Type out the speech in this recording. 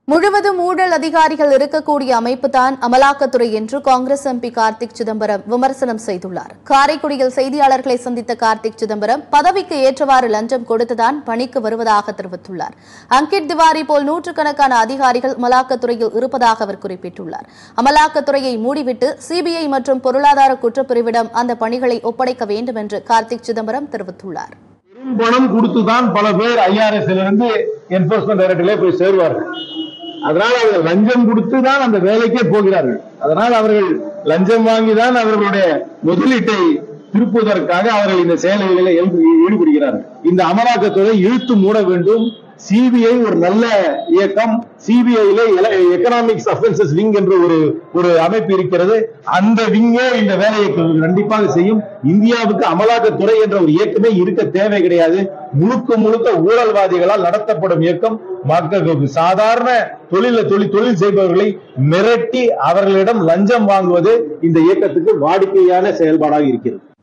முழுவதும் ஊழல் அதிகாரிகள் இருக்கக்கூடிய அமைப்பு தான் அமலாக்கத்துறை என்று காங்கிரஸ் எம்பி கார்த்திக் சிதம்பரம் விமர்சனம் செய்துள்ளார் காரைக்குடியில் செய்தியாளர்களை சந்தித்த கார்த்திக் சிதம்பரம் பதவிக்கு ஏற்றவாறு லஞ்சம் கொடுத்துதான் பணிக்கு வருவதாக தெரிவித்துள்ளார் அங்கிட் திவாரி போல் நூற்றுக்கணக்கான அதிகாரிகள் அமலாக்கத்துறையில் இருப்பதாக அவர் குறிப்பிட்டுள்ளார் அமலாக்கத்துறையை மூடிவிட்டு சிபிஐ மற்றும் பொருளாதார குற்றப்பிரிவிடம் அந்த பணிகளை ஒப்படைக்க வேண்டும் என்று கார்த்திக் சிதம்பரம் தெரிவித்துள்ளார் பெரும் பணம் கொடுத்துதான் பல பேர் ஐஆர்எஸ் இருந்து என்போர்ஸ்மெண்ட் டைரக்டர்ல போய் சேருவார்கள் அதனால் அவர்கள் லஞ்சம் கொடுத்து தான் அந்த வேலைக்கே போகிறார்கள் அதனால் அவர்கள் லஞ்சம் வாங்கிதான் அவர்களுடைய முதலீட்டை திருப்புவதற்காக அவர்கள் இந்த செயல்களில் ஈடுபடுகிறார்கள் இந்த அமலாக்கத்துறை இழுத்து மூட வேண்டும் சிபிஐ ஒரு நல்ல இயக்கம் சிபிஐல எக்கனாமிக்ஸ் அஃபென்சஸ் விங் என்ற ஒரு ஒரு அமைப்பு இருக்கிறது அந்த விங்கே இந்த வேலையை கண்டிப்பாக செய்யும் இந்தியாவுக்கு அமலாக்கத்துறை என்ற ஒரு இயக்கமே இருக்க தேவை கிடையாது முழுக்க முழுக்க ஊழல்வாதிகளால் நடத்தப்படும் இயக்கம் மக்களுக்கு சாதாரண தொழில தொழில் தொழில் செய்பவர்களை மிரட்டி அவர்களிடம் லஞ்சம் வாங்குவது இந்த இயக்கத்துக்கு வாடிக்கையான செயல்பாடாக இருக்கிறது